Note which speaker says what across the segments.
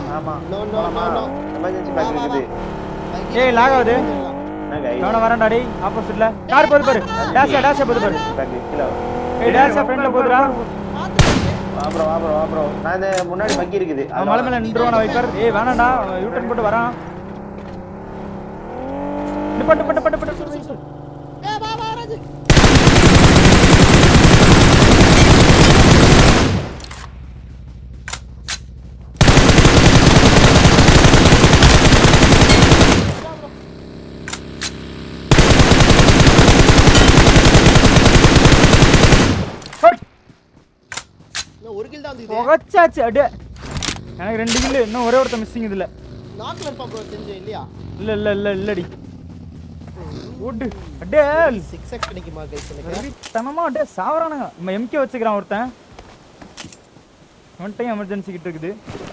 Speaker 1: ஆமா
Speaker 2: No, no,
Speaker 1: போலாமா
Speaker 2: no, no.
Speaker 1: Emergency
Speaker 2: வா,
Speaker 1: பேக்
Speaker 2: வா,
Speaker 1: இருக்குது
Speaker 3: ஏய், lag ஆகுது.
Speaker 1: என்ன கை
Speaker 3: எவன வரண்டா டேய் ஆப்போசிட்ல கார் போது பாரு டேஷ் டேஷ் போது பாரு
Speaker 1: பேக் கீழே
Speaker 3: ஏய் டேஷ் ஃப்ரண்ட்ல போதுடா
Speaker 1: வா ப்ரோ வா ப்ரோ வா ப்ரோ நான் இந்த முன்னாடி பக்கி இருக்குது
Speaker 3: அவன் மலை மேல நின்றுவான வைப்பர் ஏய் வேணாம்டா யூ டர்ன் போட்டு வரான் நிப்பட்டு பட்டு பட்டு பட்டு
Speaker 2: ஏ வா வா ராஜு இன்னும் ஒரு கில் தான் வந்து
Speaker 3: புகச்சாச்சு அடே எனக்கு ரெண்டு கில்லு இன்னும் ஒரே ஒருத்த மிஸ்ஸிங் இதுல
Speaker 2: நாக்குல இருப்பா ப்ரோ தெரிஞ்சு இல்லையா
Speaker 3: இல்ல இல்ல இல்ல இல்லடி ஓடு அடே
Speaker 2: சிக்ஸ் எக்ஸ் கிடைக்குமா கைஸ் எனக்கு
Speaker 3: தனமா அடே சாவறானுங்க நம்ம எம்கே வச்சுக்கிறான் ஒருத்தன் ஒன் டைம் எமர்ஜென்சி கிட்ட இருக்குது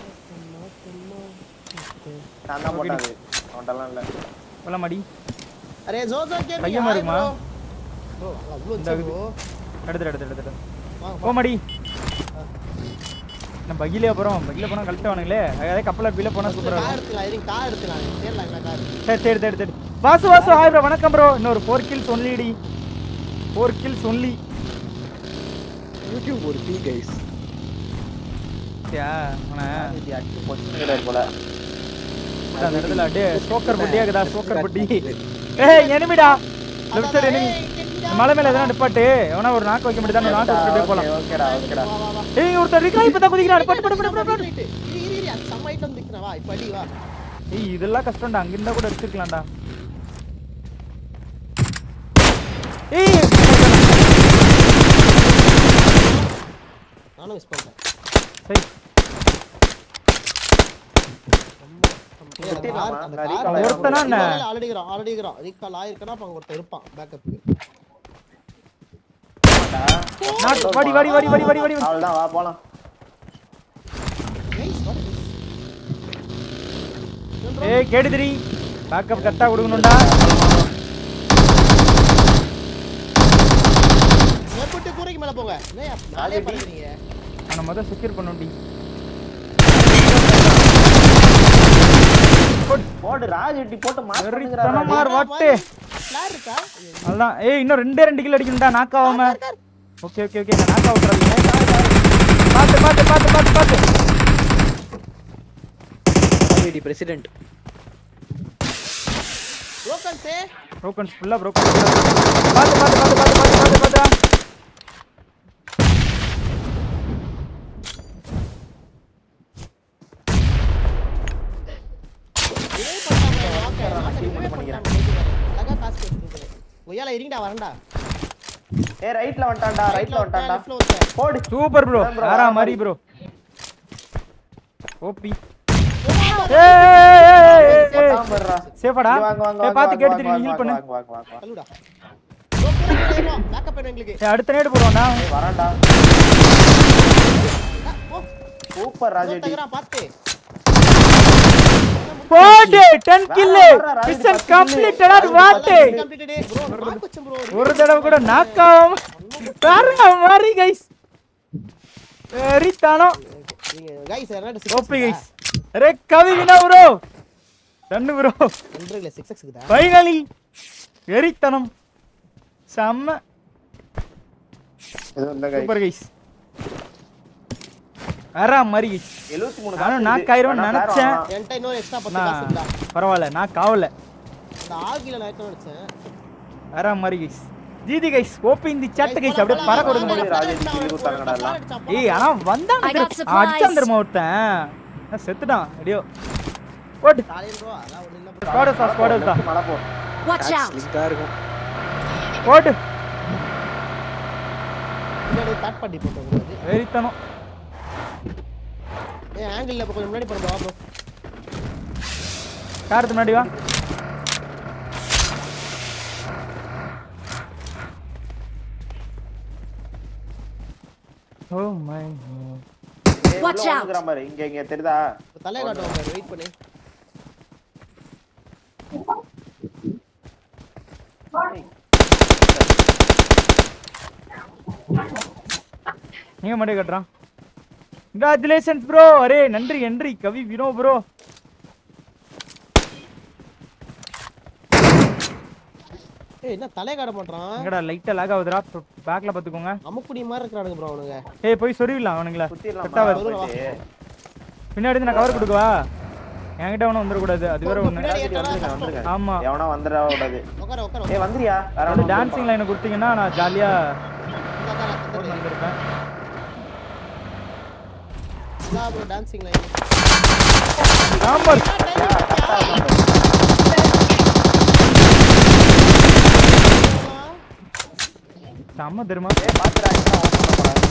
Speaker 1: நான் தான் போட்டாங்க அவன்டெல்லாம் இல்ல
Speaker 3: போல மாடி
Speaker 2: அரே ஜோஜோ கேம்
Speaker 3: பையன் வருமா?
Speaker 2: ப்ரோ அவ்வளோ
Speaker 3: இந்த
Speaker 2: ப்ரோ
Speaker 3: எடுத்துட்டு எடுத்துட்டு எடுத்துட்டு
Speaker 2: வாங்க
Speaker 3: ஓ மாடி நான் பகிலே அப்புறம் பகில போனா கழட்ட வானுங்களே அதே கப்பல பில போனா சூப்பரா
Speaker 2: கார்
Speaker 3: இருக்கும்
Speaker 2: எடுத்துக்கலாம் இருங்க கார் எடுத்துக்கலாம் தேடலாம் கார்
Speaker 3: சரி தேடு தேடு தேடு வாசு வாசு ஹாய் ப்ரோ வணக்கம் ப்ரோ இன்னொரு ஃபோர் கில்ஸ் ஒன்லிடி ஃபோர் கில்ஸ் ஒன்லி
Speaker 4: யூடியூப் ஒரு டீ கைஸ்
Speaker 3: யா அவனை
Speaker 1: இது அடி பொச்சு கிடையாது போல
Speaker 3: அந்த இடத்துல அப்படியே சோக்கர் புட்டியா இருக்குதா சோக்கர் புட்டி ஏய் எனிமிடா லெஃப்ட் சைடு எனிமி மலை மேல எதனா நிப்பாட்டு எவனா ஒரு நாக்கு வைக்க முடியாது நாக்கு வச்சுட்டு அப்படியே போலாம்
Speaker 1: ஓகேடா ஓகேடா
Speaker 2: வா வா வா
Speaker 3: ஏய் ஒருத்தர் ரிகா இப்பதான் குதிக்கிறான் பட்டு பட்டு பட்டு பட்டு
Speaker 2: இரு இரு இரு அது செம்ம ஐட்டம் நிக்கிறேன் வா இப்ப அடி வா
Speaker 3: ஏய் இதெல்லாம் கஷ்டம்டா அங்க இருந்தா கூட எடுத்துக்கலாம்டா ஏய்
Speaker 2: நானும் மிஸ் பண்ணிட்டேன்
Speaker 3: சரி
Speaker 2: ஏய், அந்த கார் அந்த
Speaker 1: நான்
Speaker 2: கார்
Speaker 1: recall
Speaker 3: ஒருத்தனா என்ன?
Speaker 2: ஆல்ரெடி இருக்கிறான் ஆல்ரெடி இருக்கிறான் ரீகால் ஆயிருக்கனா அப்ப அங்க ஒருத்தன் இருப்பான் பேக்கப்புக்கு
Speaker 3: நாக்கு வாடி வாடி வாடி வாடி வாடி வாடி
Speaker 1: அவ்வளவுதான் வா போலாம்
Speaker 2: நைஸ் வாட் இஸ்
Speaker 3: ஏய் கேடுதிரி பேக்கப் கரெக்டா கொடுக்கணும்டா
Speaker 2: எப்படி கூரைக்கு மேல போங்க என்னய்யா நாளே பண்றீங்க
Speaker 3: அவனை முதல்ல செக்யூர் பண்ணுண்டி
Speaker 1: போடு ராஜ் எட்டி போட்டு
Speaker 3: வெறித்தனமா
Speaker 1: மாத்து
Speaker 3: இரு, வட்டு
Speaker 2: ஃபிளார் இருக்கா
Speaker 3: அதுதான் ஏய் இன்னும் ரெண்டே ரெண்டு கிலோ அடிக்கணும்டா நாக் ஆகாம ஓகே ஓகே ஓகே நான் நாக் அவுட்றாதீங்க பாத்து பாத்து பாத்து பாத்து பாத்து
Speaker 4: ஐடி பிரசிடென்ட்
Speaker 2: broken சே
Speaker 3: ப்ரோக்கன்ஸ் ஃபுல்லா ப்ரோக்கன் பாத்து பாத்து பாத்து பாத்து பாத்து பாத்து பாத்து
Speaker 2: இதே பண்ணாம வாக்க வாக்க இதே பண்ணிக்கிறான் அழகா காசு கொடுத்துருக்கேன் ஒய்யால இருங்கடா வரேன்டா
Speaker 1: ஏ ரைட்ல வந்துட்டான்டா ரைட்ல வந்துட்டான்டா
Speaker 2: லெஃப்ட்ல ஒருத்தன்
Speaker 1: போடு
Speaker 3: சூப்பர் ப்ரோ
Speaker 1: அதான் bro,
Speaker 3: வேற
Speaker 1: வேற
Speaker 3: மாதிரி
Speaker 1: மாதிரி.
Speaker 3: ப்ரோ ஓபி
Speaker 1: போட்டான் பாருடா.
Speaker 3: சேஃபாடா
Speaker 1: இங்க வாங்க, வாங்க,
Speaker 3: ஏய்
Speaker 1: வாங்க,
Speaker 3: பாத்து
Speaker 1: வாங்க,
Speaker 3: கேட்டு
Speaker 1: வாங்க,
Speaker 3: ஹீல்
Speaker 1: வாங்க,
Speaker 3: பண்ணு
Speaker 1: வாங்க, வாங்க, வாங்க, வாங்க.
Speaker 2: தள்ளுடா ப்ரோ கூரைக்கு ஏறுவோம் பேக்கப் வேணும் எங்களுக்கு
Speaker 3: ஏய் அடுத்த நேடு போறோம்டா
Speaker 1: ஏய், வரான்டா
Speaker 2: ஆ, போ
Speaker 1: சூப்பர் ராஜ் எட்டி
Speaker 2: தகரா பாத்து
Speaker 3: போடு 10 கில்
Speaker 1: வர்றா, ராஜு,
Speaker 3: மிஷன்
Speaker 1: பத்து
Speaker 3: கம்ப்ளீட்டடா
Speaker 1: kill.
Speaker 3: What
Speaker 2: completed bro knock வச்சேன் ப்ரோ
Speaker 3: ஒரு தடவை கூட நாக் ஆகாம வேற மாதிரி கைஸ் வெறித்தனம்
Speaker 2: நீங்க गाइस என்ன
Speaker 3: ஓபி கைஸ் அரே கவி வினா ப்ரோ தண்ணு ப்ரோ
Speaker 2: நன்றீங்களே 6x இருக்குதா
Speaker 3: ஃபைனலி வெறித்தனம் செம்ம
Speaker 1: இது இந்த guy.
Speaker 3: சூப்பர் கைஸ் வேற மாதிரி கைஸ்
Speaker 1: 73
Speaker 3: நானும்
Speaker 1: காசு
Speaker 3: நாக்
Speaker 1: இருக்கு.
Speaker 3: ஆயிரும்னு
Speaker 1: வேணா,
Speaker 3: நினைச்சேன்.
Speaker 1: வேணாம்.
Speaker 2: என்கிட்ட இன்னொரு எக்ஸ்ட்ரா பத்து
Speaker 3: நான்
Speaker 2: காசு இருக்குடா
Speaker 3: பரவாயில்ல நான் காவல
Speaker 2: அந்த ஆகில நான் எடுத்து நினைச்சேன்
Speaker 3: வேற மாதிரி கைஸ் ஜிதி கைஸ் ஓபி இந்த சட்ட கைஸ் அப்படியே பறக்க விடுங்க
Speaker 1: போடு, ராஜேஷ் கீழே ஊத்தாங்கடா எல்லாம்.
Speaker 3: ஏய் ஆனா வந்தான்
Speaker 5: I got supplies.
Speaker 3: அடிச்சான் தெரியுமா ஒருத்தன் நான் செத்துட்டான் அடியோ போட்டு
Speaker 2: தாலியன் ப்ரோ அதான் ஒண்ணு இல்ல ப்ரோ
Speaker 3: ஸ்குவாடர்ஸ் தான் ஸ்குவாடர்ஸ் தான்
Speaker 1: லெஃப்ட் மலை போ
Speaker 5: Watch out!
Speaker 4: லிங்கா இருக்கும்
Speaker 3: போட்டு
Speaker 2: முன்னாடி கட் பண்ணி போட்டோம் ப்ரோ அது
Speaker 3: வெறித்தனம்
Speaker 2: ஏ ஆங்கிள் இப்ப கொஞ்சம் முன்னாடி போறோம் ப்ரோ
Speaker 3: காரத்து முன்னாடி வா ஓ மை
Speaker 1: ஏய்,
Speaker 5: Watch
Speaker 1: உள்ள
Speaker 5: out.
Speaker 1: வந்துக்கிறான் பாரு இங்க இங்க தெரியுதா
Speaker 2: தலைய காட்டுவாங்க வெயிட் பண்ணி
Speaker 3: நீங்க மட்டும் கட்டுறான் கங்க்ராச்சுலேஷன்ஸ் ப்ரோ அரே நன்றி நன்றி கவி வினோ ப்ரோ
Speaker 2: ஏய் என்ன தலைய காட மாட்டான்
Speaker 3: எங்கடா லைட்டா லாக் ஆகுதுடா பேக்ல பாத்துக்கோங்க
Speaker 2: அமுக்குடி மாதிரி இருக்கிறானுங்க ப்ரோ அவனுங்க
Speaker 3: ஏய் போய் சொருவிடலாம் அவனுங்கள
Speaker 1: குத்திடலாமா
Speaker 3: செட் ஆகாது
Speaker 1: போயிட்டு
Speaker 3: பின்னாடி இருந்து நான் கவர் கொடுக்கவா என்கிட்ட ஒன்றும் வந்துடக்கூடாது அது வேற ஒண்ணு
Speaker 2: பின்னாடி
Speaker 1: வந்துருங்க,
Speaker 2: ஏத்தாடா,
Speaker 1: வந்துருங்க
Speaker 3: ஆமா
Speaker 1: எவனா வந்துட கூடாது
Speaker 2: உட்கார உட்கார
Speaker 1: ஏய் வந்துறியா வேற
Speaker 3: வந்து
Speaker 1: ஒண்ணும்
Speaker 3: டான்சிங் லைனை கொடுத்தீங்கன்னா நான் ஜாலியா
Speaker 2: உட்கார
Speaker 3: வந்திருப்பேன்
Speaker 2: ப்ரோ டான்சிங் லைன்
Speaker 3: ஆமா செம்ம தெரியுமா
Speaker 1: ஏய் பாத்துடா என்ன ஓப்பன் பண்ண போறாங்க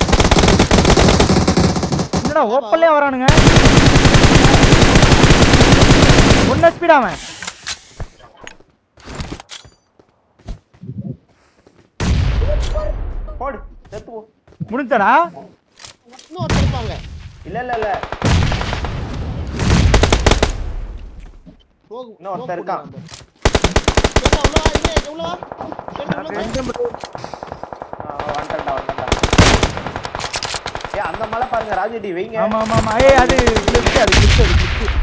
Speaker 3: என்னடா ஓப்பன்லயே வரானுங்க ஒன்ன ஸ்பீட் அவன்
Speaker 1: போடு செத்து போ
Speaker 3: முடிஞ்சடா
Speaker 2: இன்னும் ஒருத்தர் இருப்பாங்க
Speaker 1: இல்ல இல்ல இல்ல
Speaker 2: போகு
Speaker 1: இன்னும் ஒருத்தன் இருக்கான்.
Speaker 2: கேட்டா உள்ள வா இல்ல உள்ள வா கேட்டா உள்ள வா
Speaker 1: ஆ, வந்துட்டேன்டா வந்துட்டேன்டா ஏய் அந்த மலை பாருங்க ராஜடி வைங்க
Speaker 3: ஆமா ஆமா ஆமா ஏய் அது கிளிப்ஸ் அது கிளிப்ஸ் அது கிளிப்ஸ்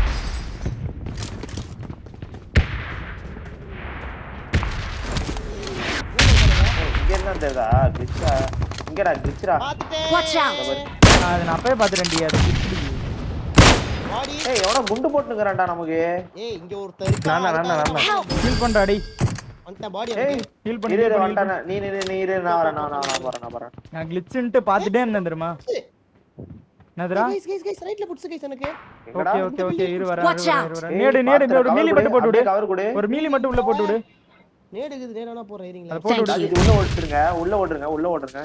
Speaker 1: இங்க என்ன தெரியுதா கிளிச்சா இங்கடா கிளிச்சரா
Speaker 5: Watch out.
Speaker 2: பாத்துட்டேன்
Speaker 3: அது நான் அப்பவே பாத்துறேன்டி அது கிளிப்ஸ்
Speaker 2: வாடி
Speaker 1: ஏய் எவனோ குண்டு போட்டுங்கறான்டா நமக்கு
Speaker 2: ஏய் இங்க ஒருத்தர் இருக்கா
Speaker 1: நான் தான், நான் தான்,
Speaker 5: Help.
Speaker 3: ஹீல் பண்றா டேய்
Speaker 2: வந்துட்டேன் பாடி
Speaker 1: ஏய்
Speaker 3: ஹீல் பண்ணி
Speaker 1: இரு
Speaker 3: heal
Speaker 1: இரு
Speaker 3: பண்ணி, heal
Speaker 1: வந்துட்டானே நீ நீ நீ இரு நான் வரேன் நான் நான் நான் வரேன் நான் வரேன்
Speaker 3: பண்ணி. நான் கிளிப்ஸ்ன்ட்டு பாத்துட்டே இருந்தேன் தெரியுமா என்னதுடா
Speaker 2: கைஸ் கைஸ் கைஸ் ரைட்ல புடிச்சு கைஸ் எனக்கு
Speaker 1: எங்கடா
Speaker 3: ஓகே ஓகே ஓகே இரு வரேன்
Speaker 5: Watch
Speaker 3: இரு
Speaker 5: out.
Speaker 3: வரேன், இரு வரேன் நேடு நேடு ஒரு மீலி மட்டும் போட்டு விடு
Speaker 1: கவர் கொடு
Speaker 3: ஒரு மீலி மட்டும் உள்ள போட்டு விடு
Speaker 2: நேடு இருக்குது நேடானா போற ஏரிங்களா
Speaker 3: அதை போட்டு விடு
Speaker 1: ராஜடி உள்ள ஓடிடுங்க உள்ள ஓடுங்க உள்ள ஓடுங்க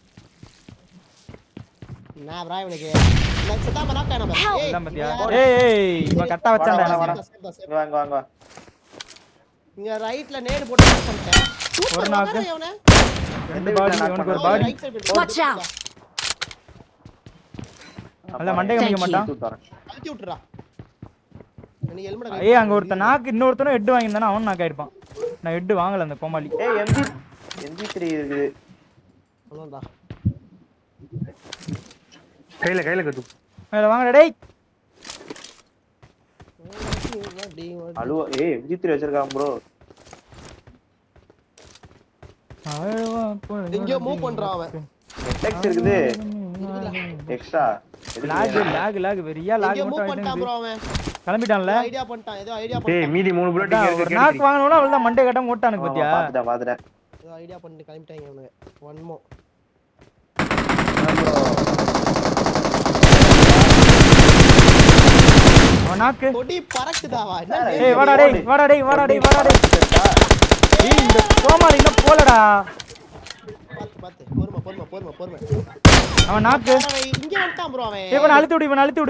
Speaker 2: நான் ப்ரா இவனுக்கு நான் செத்தாம நாக்க நம்ம
Speaker 5: Help.
Speaker 2: ஏய்
Speaker 3: இதான் பாத்தியா
Speaker 2: இவன்
Speaker 3: ஏய் ஏய் இவன் கரெக்டா வச்சான்டா
Speaker 1: வரேன்,
Speaker 3: எனக்கு.
Speaker 1: வரேன்.
Speaker 2: சேஃப் தான், சேஃப்
Speaker 1: இங்க வாங்க வாங்க வா
Speaker 2: இங்க ரைட்ல நேடு போட்டு knock பண்ணிட்டேன்
Speaker 3: ஒரு
Speaker 2: சூப்பர்
Speaker 3: knock.
Speaker 2: நாக்கு இவனே
Speaker 3: ரெண்டு பாடி இவனுக்கு ஒரு body
Speaker 2: right side
Speaker 5: Watch out.
Speaker 3: அல்ல மண்டை காமிக்க
Speaker 5: Thank you.
Speaker 3: மாட்டான்
Speaker 1: தூத்து வரேன்.
Speaker 2: கழட்டி விட்டுறா நீ ஹெல்மெட்
Speaker 3: ஏய் அங்க ஒருத்தன் நாக்கு இன்னொருத்தனும் ஹெட் வாங்கியிருந்தானே அவன் நாக்கு ஆயிருப்பான் நான் ஹெட் வாங்கல அந்த கோமாளி
Speaker 1: ஏய் எம்பி எம்பி த்ரீ இருக்குது
Speaker 2: அவ்வளவுடா
Speaker 6: கையில கையில கட்டு
Speaker 3: அதுல வாங்கடா டேய்
Speaker 1: அழுவ ஏய் எம்பி த்ரீ வச்சிருக்கான் ப்ரோ
Speaker 2: எங்கேயோ மூவ் பண்றான் அவன்
Speaker 1: டெக்ஸ் இருக்குது எக்ஸ்ட்ரா
Speaker 3: லாக் லாக் லாக் வெறியா லாக்
Speaker 2: எங்கேயோ மூவ்
Speaker 3: மட்டும்
Speaker 2: பண்ணிட்டான்
Speaker 3: ஆயிட்டு
Speaker 2: ப்ரோ அவன்
Speaker 3: கிளம்பிட்டான்ல
Speaker 2: ஐடியா பண்ணிட்டான் ஏதோ ஐடியா
Speaker 6: டேய்
Speaker 2: பண்ணிட்டான்
Speaker 6: மீதி மூணு புல்லட்
Speaker 3: அதான்
Speaker 6: இங்க
Speaker 3: ஒரு
Speaker 6: இருக்கு
Speaker 3: நாக்கு வாங்கணும்னா அவள் தான் மண்டை கட்டம் ஓட்டானுக்கு பாத்தியா
Speaker 1: பாத்துட்டேன் பாத்துட்டேன்
Speaker 2: ஏதோ ஐடியா பண்ணிட்டு கிளம்பிட்டாங்க அவனுங்க ஒன் மோ
Speaker 3: அவன் நாக்கு
Speaker 2: கொடி பறக்குதாவா என்ன
Speaker 3: ஏய் வாடா டேய் வாடா டேய் வாடா டேய் வாடா டேய் ஏய் இந்த கோமாளி இன்னும் போலடா
Speaker 2: பாத்து பாத்து பொறுமை பொறுமை பொறுமை பொறுமை
Speaker 3: அவன் நாக்கு
Speaker 2: அவன் இங்க வந்துட்டான் ப்ரோ அவன்
Speaker 3: ஏய் இவனை அழுத்தி விடு இவனை அழுத்தி விடு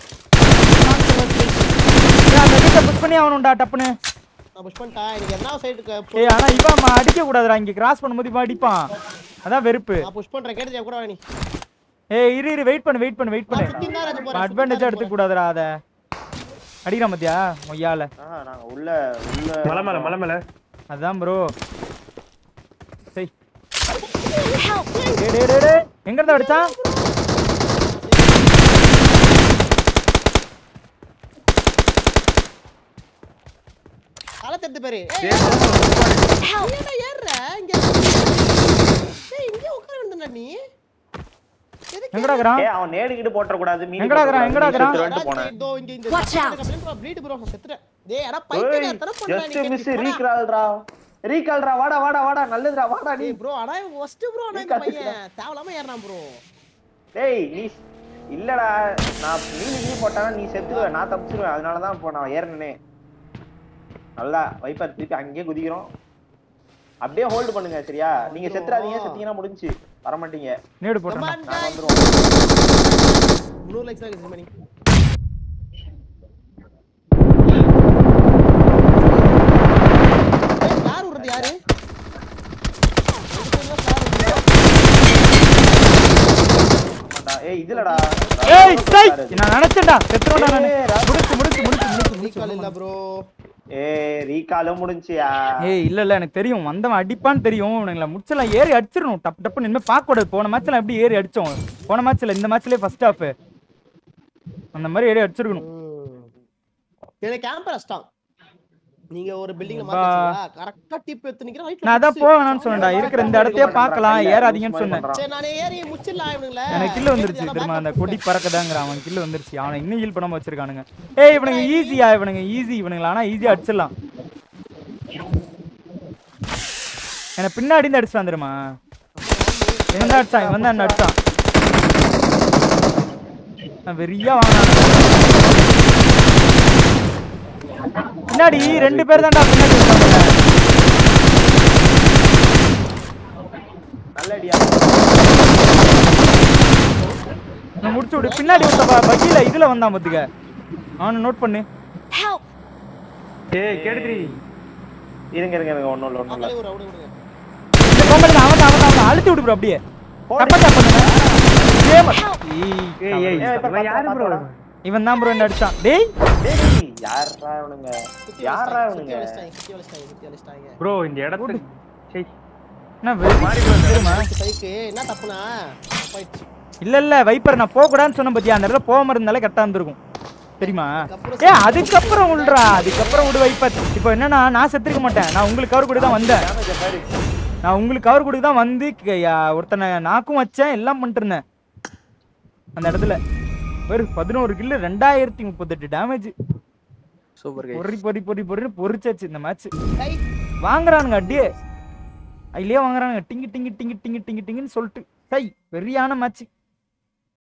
Speaker 3: ஏய், அந்த வீட்டை புஷ் பண்ணி அவனுண்டா டப்புன்னு
Speaker 2: நான் புஷ் பண்ணிட்டான் எனக்கு எதனா சைடுக்கு
Speaker 3: ஏய் ஆனா இவன் அம்மா அடிக்க கூடாதுடா இங்க கிராஸ் பண்ணும்போது இவன் அடிப்பான் அதான் வெறுப்பு
Speaker 2: நான் புஷ் பண்றேன் கேட்டு கூட வா நீ
Speaker 3: ஏய் இரு இரு வெயிட் பண்ணு வெயிட் பண்ணு வெயிட்
Speaker 2: நான்
Speaker 3: பண்ணு
Speaker 2: சுத்தி தான் இருக்க போறேன்
Speaker 3: அட்வான்டேஜா எடுத்துக்க கூடாதுடா அத அடிக்கிறான் பாத்தியா மொய்யால
Speaker 1: ஆ நாங்க உள்ள உள்ள
Speaker 6: மலை மேல மலை மேல
Speaker 3: அதான் ப்ரோ டேய் டேய் டேய் டேய், டேய் எங்க இருந்து அடிச்சான்
Speaker 2: தலை தட்டு பேரு ஏய் ஏன்டா ஏறுற இங்க ஏய் இங்க உட்கார வேண்டாம்டா நீ எதுக்கு
Speaker 3: எங்கடா இருக்கிறான்
Speaker 1: ஏய் அவன் நேடு கிட்ட போட்டுற கூடாது மீதி
Speaker 3: எங்கடா இருக்கிறான், எங்கடா இருக்கிறான்?
Speaker 1: வந்துட்டு போனேன்
Speaker 2: இதோ இங்க இந்த
Speaker 5: Watch out.
Speaker 2: ப்ளீட் ப்ரோ நான் செத்துறேன் டேய் அட
Speaker 1: ஏய்
Speaker 2: பைத்தியக்காரத்தனம் பண்றா
Speaker 1: ஜஸ்ட்
Speaker 2: நீ
Speaker 1: மிஸ்
Speaker 2: கேட்டு போடா.
Speaker 1: ரீகால்ரா ரீகால்ரா வாடா வாடா வாடா நல்லதுடா வாடா நீ
Speaker 2: டேய் ப்ரோ அட ஃபர்ஸ்ட் ப்ரோ நான் இந்த பையன் தேவலாம ஏறறான் ப்ரோ
Speaker 1: டேய் நீ இல்லடா நான் மீதி மீதி போட்டானா நீ செத்துருவ நான் தப்பிச்சிருவேன் அதனால தான் இப்போ நான் ஏறினே நல்லா வைப்பர் திருப்பி அங்கேயே குதிக்கிறோம் அப்படியே ஹோல்டு பண்ணுங்க சரியா நீங்க செத்துறாதீங்க செத்தீங்கன்னா முடிஞ்சுச்சு வர மாட்டீங்க
Speaker 3: நேடு
Speaker 2: Come
Speaker 3: போட்டான்
Speaker 2: on,
Speaker 1: நான்
Speaker 2: guys.
Speaker 1: வந்துருவோம்
Speaker 2: 300 லைக்ஸ் தான் இருக்கு மணி யார் விடுறது யாரு
Speaker 1: ஆமாண்டா. ஏய் இதுலடா
Speaker 3: ஏய் சை நான் நினைச்சேன்டா செத்துறோம்டா நானு
Speaker 1: ஏய், ராஜா.
Speaker 3: முடிச்சு முடிச்சு முடிச்சு முடிச்சு
Speaker 2: ரீகால் இல்ல ப்ரோ
Speaker 1: ஏய் ரீகாலும் முடிஞ்சியா
Speaker 3: ஏய் இல்ல இல்ல எனக்கு தெரியும் வந்தவன் அடிப்பான்னு தெரியும் உனங்களை முடிச்சலாம் ஏறி அடிச்சிடணும் டப்பு டப்புன்னு இனிமே பார்க்க கூடாது போன மேட்ச்ல எப்படி ஏறி அடிச்சோம் போன மேட்ச்ல இந்த மேட்ச்லயே ஃபர்ஸ்ட் ஹாஃப் அந்த மாதிரி ஏடி அடிச்சிருக்கணும்
Speaker 2: எனக்கு கேம்பர் அஷ்டம் நீங்க ஒரு பில்டிங்ல
Speaker 3: அப்பா.
Speaker 2: மாத்திச்சீங்களா கரெக்டா டிப் எடுத்து நிக்கிற ரைட்ல
Speaker 3: நான் அதான் போக வேணாம்னு சொன்னேன்டா இருக்கிற இந்த இடத்தையே பார்க்கலாம் ஏறாதீங்கன்னு சொன்னேன்
Speaker 2: சரி நானே ஏறி முச்சிடலாம் இவனுங்களே
Speaker 3: எனக்கு கில்லு வந்துருச்சு தெரியுமா அந்த கொடி பறக்கதாங்கிற அவன் கில்லு வந்துருச்சு அவனை இன்னும் ஹீல் பண்ணாம வச்சிருக்கானுங்க ஏய் இவனுங்க ஈஸியா இவனுங்க ஈஸி இவனுங்கள ஆனா ஈஸியா அடிச்சிடலாம் என்ன பின்னாடி இருந்து அடிச்சான் தெரியுமா என்ன அடிச்சான் இவன் தான் என்ன அடிச்சான் நான் வெறியா வாங்கினான் பின்னாடி ரெண்டு பேர் தான்டா பின்னாடி இருக்காங்க
Speaker 1: நல்ல அடியா
Speaker 3: நான் முடிச்சு விடு பின்னாடி ஒருத்த பக்கியில இதுல வந்தான் பாத்துக்க அவனை நோட் பண்ணு
Speaker 5: Help!
Speaker 6: ஏய் கேடுத்ரி
Speaker 1: இருங்க இருங்க இருங்க ஒண்ணும் இல்ல ஒண்ணும் இல்ல
Speaker 2: மக்களே ஒரு ரவுண்டு விடுங்க
Speaker 3: இந்த கோம்பல அவன் அவன் அவன் அழுத்தி விடு bro அப்படியே தப்பா தப்பு பண்ணுங்க இதே மாதிரி.
Speaker 6: ஏய் ஏய்
Speaker 1: ஏய், இப்ப
Speaker 6: இவன் யாரு ப்ரோ
Speaker 1: பாத்தா,
Speaker 3: இவன் தான் ப்ரோ என்ன அடிச்சான் டேய்
Speaker 1: டேய் யாரா இவனுங்க
Speaker 2: சுத்தி
Speaker 1: யாரா
Speaker 2: வலிச்சிட்டாங்க,
Speaker 1: இவனுங்க
Speaker 2: சுத்தி வலிச்சிட்டாங்க, சுத்தி வலிச்சிட்டாங்க, சுத்தி வலிச்சிட்டாங்க.
Speaker 6: ப்ரோ இந்த இடத்துக்கு சரி
Speaker 3: என்ன வெறி தெரியுமா
Speaker 2: சைக்கு என்ன தப்புனா தப்பாயிடுச்சு
Speaker 3: இல்ல இல்ல வைப்பர் நான் போக கூடாதுன்னு சொன்னேன் பாத்தியா அந்த இடத்துல போகாம இருந்தாலே கரெக்டா இருந்திருக்கும் தெரியுமா
Speaker 2: அதுக்கப்புறம்
Speaker 3: ஏ அதுக்கப்புறம் விடுறா அதுக்கப்புறம் விடு வைப்பர் இப்போ என்னன்னா நான் செத்துருக்க மாட்டேன் நான் உங்களுக்கு கவர் கூட தான் வந்தேன்
Speaker 1: damage பாரு.
Speaker 3: நான் உங்களுக்கு கவர் கொடுக்க தான் வந்து க- யா- ஒருத்தனை நாக்கும் வச்சேன் எல்லாம் பண்ணிட்டு இருந்தேன் அந்த இடத்துல ஒரு பதினோரு கில்லு ரெண்டாயிரத்தி முப்பத்தெட்டு டேமேஜ்
Speaker 4: சூப்பர் கைஸ்
Speaker 3: பொறி பொறி பொறி பொறின்னு பொறிச்சாச்சு இந்த மேட்ச்
Speaker 2: கை
Speaker 3: வாங்குறானுங்க அடியே அதுலயே வாங்குறானுங்க டிங்கி டிங்கி டிங்கி டிங்கி டிங்கி டிங்கின்னு சொல்லிட்டு கை வெறியான மேட்ச்